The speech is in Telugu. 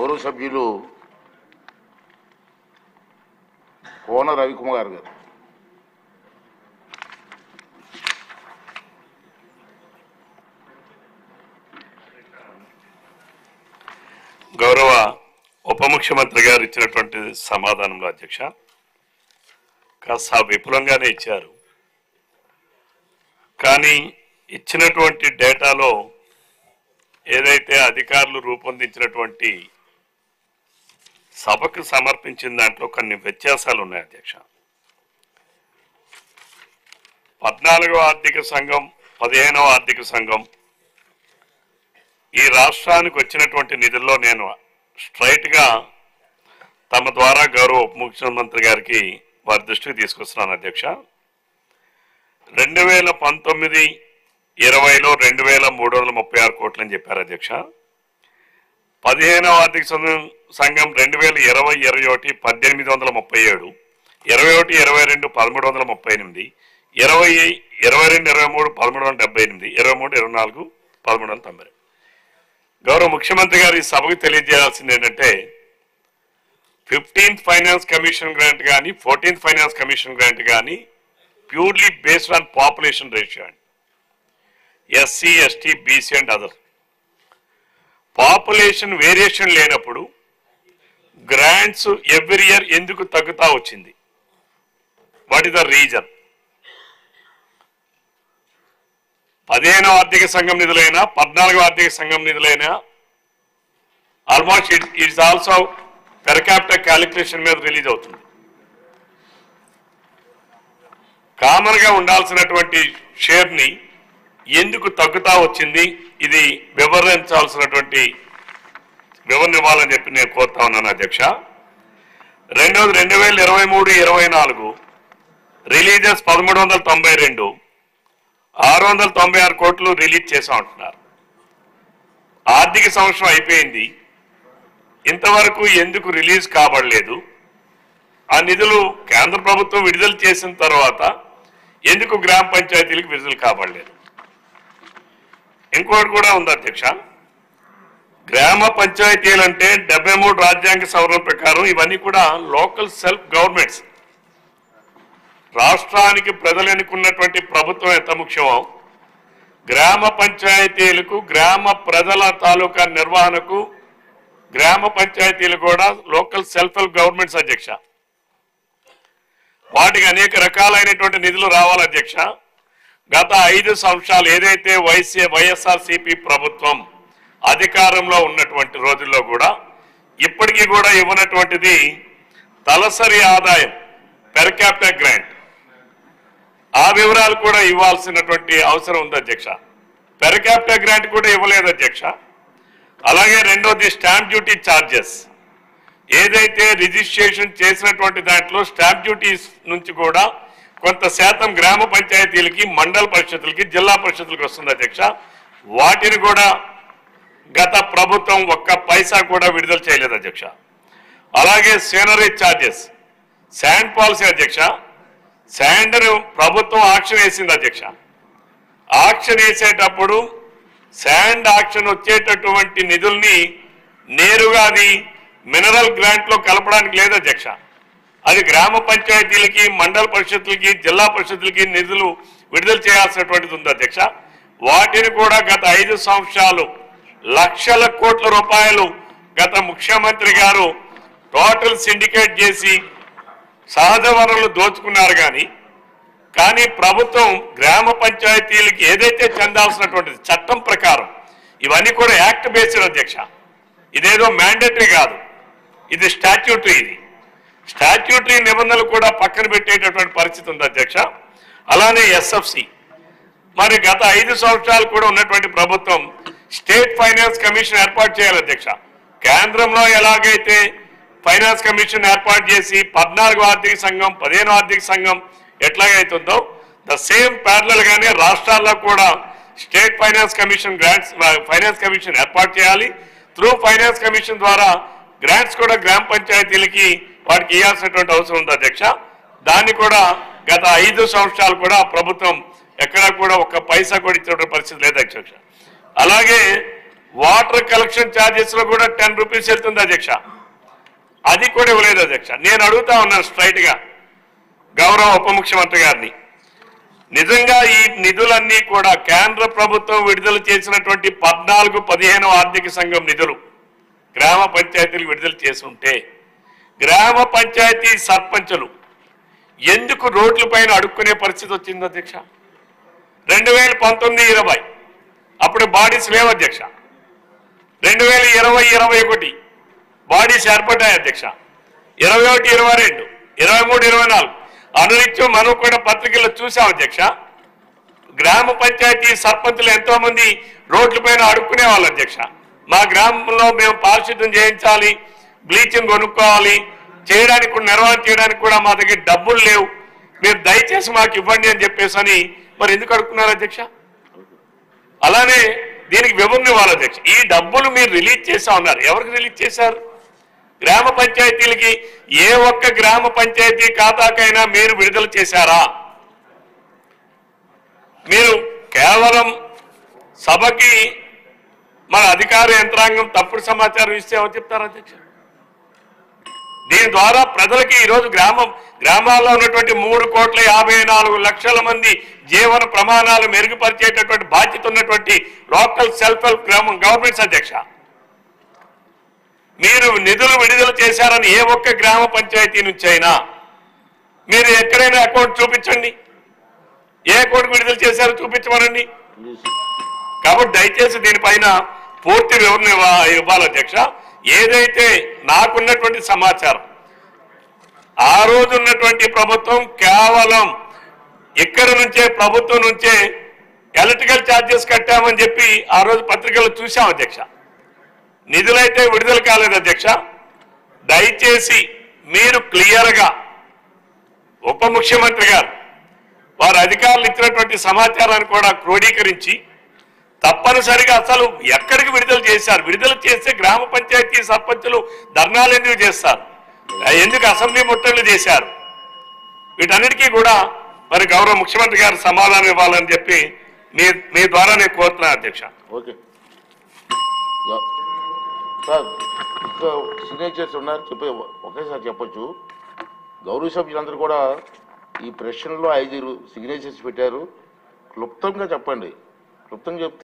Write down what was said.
గౌరవ సభ్యులు కోన రవికుమార్ గారు గౌరవ ఉప ముఖ్యమంత్రి గారు ఇచ్చినటువంటి సమాధానంలో అధ్యక్ష కాస్త విపులంగానే ఇచ్చారు కానీ ఇచ్చినటువంటి డేటాలో ఏదైతే అధికారులు రూపొందించినటువంటి సభకు సమర్పించిన దాంట్లో కొన్ని వ్యత్యాసాలు ఉన్నాయి అధ్యక్ష పద్నాలుగవ ఆర్థిక సంఘం పదిహేనవ ఆర్థిక సంఘం ఈ రాష్ట్రానికి వచ్చినటువంటి నిధుల్లో నేను స్ట్రైట్ గా తమ ద్వారా గౌరవ ఉప ముఖ్యమంత్రి గారికి వారి దృష్టికి తీసుకొస్తున్నాను అధ్యక్ష రెండు వేల పంతొమ్మిది ఇరవైలో రెండు వేల మూడు వందల ముప్పై ఆరు కోట్లు అని చెప్పారు అధ్యక్ష పదిహేనవ ఆర్థిక సంఘం సంఘం రెండు వేల ఇరవై ఇరవై ఒకటి పద్దెనిమిది వందల ముప్పై ఏడు ఇరవై ఒకటి ఇరవై రెండు పదమూడు వందల ముప్పై ఎనిమిది ఇరవై ఇరవై రెండు ఇరవై మూడు పదమూడు వందల డెబ్బై ఎనిమిది ఇరవై మూడు ఇరవై నాలుగు పదమూడు వందల తొంభై రెండు. గౌరవ ముఖ్యమంత్రి గారు ఈ సభకు తెలియజేయాల్సింది ఏంటంటే ఫిఫ్టీన్త్ ఫైనాన్స్ కమిషన్ గ్రాంట్ కానీ ఫోర్టీన్త్ ఫైనాన్స్ కమిషన్ గ్రాంట్ కానీ purely based on population ratio అండి SC ST BC and other population variation లేనప్పుడు గ్రాంట్స్ ఎవ్రీ ఇయర్ ఎందుకు తగ్గుతా వచ్చింది వాట్ ఇస్ ద రీజన్ పదిహేనవ ఆర్థిక సంఘం నిధులైనా పద్నాలుగో ఆర్థిక సంఘం నిధులైనా almost it it's also per capital calculation మీద రిలీజ్ అవుతుంది కామన్ గా ఉండాల్సినటువంటి షేర్ ని ఎందుకు తగ్గుతా వచ్చింది ఇది వివరించాల్సినటువంటి వివరణ ఇవ్వాలని చెప్పి నేను కోరుతా ఉన్నాను అధ్యక్ష రెండవది రెండు వేల ఇరవై మూడు ఇరవై నాలుగు రిలీజెస్ పదమూడు వందల తొంభై రెండు ఆరు వందల తొంభై ఆరు కోట్లు రిలీజ్ చేసాం అంటున్నారు ఆర్థిక సంవత్సరం అయిపోయింది ఇంతవరకు ఎందుకు రిలీజ్ కాబడలేదు ఆ నిధులు కేంద్ర ప్రభుత్వం విడుదల చేసిన తర్వాత ఎందుకు గ్రామ పంచాయతీలకు విడుదల కాబడలేదు ఇంకోటి కూడా ఉంది అధ్యక్ష గ్రామ పంచాయతీలు అంటే డెబ్బై మూడు రాజ్యాంగ సవరణ ప్రకారం ఇవన్నీ కూడా లోకల్ సెల్ఫ్ గవర్నమెంట్స్ రాష్ట్రానికి ప్రజలు ఎన్నుకున్నటువంటి ప్రభుత్వం ఎంత ముఖ్యమో గ్రామ పంచాయతీలకు గ్రామ ప్రజల తాలూకా నిర్వహణకు గ్రామ పంచాయతీలు కూడా లోకల్ సెల్ఫ్ హెల్ప్ గవర్నమెంట్స్ అధ్యక్ష వాటికి అనేక రకాలైనటువంటి నిధులు రావాలి అధ్యక్ష గత ఐదు సంవత్సరాలు ఏదైతే వైసీ వైఎస్ఆర్సీపీ ప్రభుత్వం అధికారంలో ఉన్నటువంటి రోజుల్లో కూడా ఇప్పటికీ కూడా ఇవ్వనటువంటిది తలసరి ఆదాయం పెర్ క్యాపిటల్ గ్రాంట్ ఆ వివరాలు కూడా ఇవ్వాల్సినటువంటి అవసరం ఉంది అధ్యక్ష పెర్ క్యాపిటల్ గ్రాంట్ కూడా ఇవ్వలేదు అధ్యక్ష అలాగే రెండోది స్టాంప్ డ్యూటీ ఛార్జెస్ ఏదైతే రిజిస్ట్రేషన్ చేసినటువంటి దాంట్లో స్టాంప్ డ్యూటీస్ నుంచి కూడా కొంత శాతం గ్రామ పంచాయతీలకి మండల పరిషత్తులకి జిల్లా పరిషత్తులకి వస్తుంది అధ్యక్ష వాటిని కూడా గత ప్రభుత్వం ఒక్క పైసా కూడా విడుదల చేయలేదు అధ్యక్ష అలాగే సీనరీ ఛార్జెస్ శాండ్ పాలసీ అధ్యక్ష శాండ్ను ప్రభుత్వం ఆక్షన్ వేసింది అధ్యక్ష ఆక్షన్ వేసేటప్పుడు శాండ్ ఆక్షన్ వచ్చేటటువంటి నిధుల్ని నేరుగా అది మినరల్ గ్రాంట్ లో కలపడానికి లేదు అధ్యక్ష అది గ్రామ పంచాయతీలకి మండల పరిషత్తులకి జిల్లా పరిషత్తులకి నిధులు విడుదల చేయాల్సినటువంటిది ఉంది అధ్యక్ష వాటిని కూడా గత ఐదు సంవత్సరాలు లక్షల కోట్ల రూపాయలు గత ముఖ్యమంత్రి గారు టోటల్ సిండికేట్ చేసి సహజ వనరులు దోచుకున్నారు కానీ కానీ ప్రభుత్వం గ్రామ పంచాయతీలకి ఏదైతే చెందాల్సినటువంటిది చట్టం ప్రకారం ఇవన్నీ కూడా యాక్ట్ బేస్డ్ అధ్యక్ష ఇదేదో మ్యాండేటరీ కాదు ఇది స్టాట్యూటరీ ఇది స్టాట్యూటరీ నిబంధనలు కూడా పక్కన పెట్టేటటువంటి పరిస్థితి ఉంది అధ్యక్ష అలానే ఎస్ఎఫ్సి మరి గత ఐదు సంవత్సరాలు కూడా ఉన్నటువంటి ప్రభుత్వం స్టేట్ ఫైనాన్స్ కమిషన్ ఏర్పాటు చేయాలి అధ్యక్ష కేంద్రంలో ఎలాగైతే ఫైనాన్స్ కమిషన్ ఏర్పాటు చేసి పద్నాలుగు ఆర్థిక సంఘం పదిహేను ఆర్థిక సంఘం ఎట్లాగైతుందో ద సేమ్ ప్యారలల్ గానే రాష్ట్రాల్లో కూడా state finance commission grants finance commission ఏర్పాటు చేయాలి త్రూ ఫైనాన్స్ కమిషన్ ద్వారా గ్రాంట్స్ కూడా గ్రామ పంచాయతీలకి వాటికి ఇవ్వాల్సినటువంటి అవసరం ఉంది అధ్యక్ష దాన్ని కూడా గత ఐదు సంవత్సరాలు కూడా ప్రభుత్వం ఎక్కడా కూడా ఒక్క పైసా కూడా ఇచ్చినటువంటి పరిస్థితి లేదు అధ్యక్ష అలాగే వాటర్ కలెక్షన్ ఛార్జెస్ లో కూడా టెన్ రూపీస్ వెళ్తుంది అధ్యక్ష అది కూడా ఇవ్వలేదు అధ్యక్ష నేను అడుగుతా ఉన్నాను స్ట్రైట్ గా గౌరవ ఉప ముఖ్యమంత్రి గారిని నిజంగా ఈ నిధులన్నీ కూడా కేంద్ర ప్రభుత్వం విడుదల చేసినటువంటి పద్నాలుగు పదిహేను ఆర్థిక సంఘం నిధులు గ్రామ పంచాయతీలు విడుదల చేసి ఉంటే గ్రామ పంచాయతీ సర్పంచులు ఎందుకు రోడ్ల పైన అడుక్కునే పరిస్థితి వచ్చింది అధ్యక్ష రెండు వేల పంతొమ్మిది ఇరవై అప్పుడు బాడీస్ లేవు అధ్యక్ష రెండు వేల ఇరవై ఇరవై ఒకటి బాడీస్ ఏర్పడ్డాయి అధ్యక్ష ఇరవై ఒకటి ఇరవై రెండు ఇరవై మూడు ఇరవై నాలుగు అనునిత్యం మనం కూడా పత్రికల్లో చూసాం అధ్యక్ష గ్రామ పంచాయతీ సర్పంచులు ఎంతో మంది రోడ్లపైన అడుక్కునే వాళ్ళు అధ్యక్ష మా గ్రామంలో మేము పారిశుద్ధ్యం చేయించాలి బ్లీచింగ్ కొనుక్కోవాలి చేయడానికి కూడా నిర్వహణ చేయడానికి కూడా మా దగ్గర డబ్బులు లేవు మీరు దయచేసి మాకు ఇవ్వండి అని చెప్పేసి అని మరి ఎందుకు అడుక్కున్నారు అధ్యక్ష అలానే దీనికి వివరణ ఇవ్వాలి అధ్యక్ష ఈ డబ్బులు మీరు రిలీజ్ చేసా ఉన్నారు ఎవరికి రిలీజ్ చేశారు గ్రామ పంచాయతీలకి ఏ ఒక్క గ్రామ పంచాయతీ ఖాతాకైనా మీరు విడుదల చేశారా మీరు కేవలం సభకి మన అధికార యంత్రాంగం తప్పుడు సమాచారం ఇస్తే ఎవరు చెప్తారు అధ్యక్ష దీని ద్వారా ప్రజలకి ఈరోజు గ్రామం గ్రామాల్లో ఉన్నటువంటి మూడు కోట్ల యాభై నాలుగు లక్షల మంది జీవన ప్రమాణాలు మెరుగుపరిచేటటువంటి బాధ్యత ఉన్నటువంటి లోకల్ సెల్ఫ్ హెల్ప్ గ్రామం గవర్నమెంట్స్ అధ్యక్ష మీరు నిధులు విడుదల చేశారని ఏ ఒక్క గ్రామ పంచాయతీ నుంచి అయినా మీరు ఎక్కడైనా అకౌంట్ చూపించండి ఏ అకౌంట్ విడుదల చేశారో చూపించమనండి ప్లీజ్ కాబట్టి దయచేసి దీనిపైన పూర్తి వివరణ ఇవ్వ- ఇవ్వాలి అధ్యక్ష ఏదైతే నాకున్నటువంటి సమాచారం ఆ రోజు ఉన్నటువంటి ప్రభుత్వం కేవలం ఇక్కడ నుంచే ప్రభుత్వం నుంచే ఎలక్ట్రికల్ ఛార్జెస్ కట్టామని చెప్పి ఆ రోజు పత్రికల్లో చూశాం అధ్యక్ష నిధులైతే విడుదల కాలేదు అధ్యక్ష దయచేసి మీరు క్లియర్గా ఉప ముఖ్యమంత్రి గారు వారు అధికారులు ఇచ్చినటువంటి సమాచారాన్ని కూడా క్రోడీకరించి తప్పనిసరిగా అసలు ఎక్కడికి విడుదల చేశారు విడుదల చేస్తే గ్రామ పంచాయతీ సర్పంచులు ధర్నాలు ఎందుకు చేస్తారు ఎందుకు అసెంబ్లీ ముట్టళ్ళు చేశారు వీటన్నిటికీ కూడా మరి గౌరవ ముఖ్యమంత్రి గారు సమాధానం ఇవ్వాలని చెప్పి మీ మీ ద్వారా నేను కోరుతున్నాను అధ్యక్ష ఓకే యా. సార్ ఇంకా సిగ్నేచర్స్ ఉన్నారు చెప్పే ఒకేసారి చెప్పొచ్చు గౌరవ సభ్యులందరూ కూడా ఈ ప్రశ్నలో ఐదు సిగ్నేచర్స్ పెట్టారు క్లుప్తంగా చెప్పండి క్లుప్తంగా చెప్తే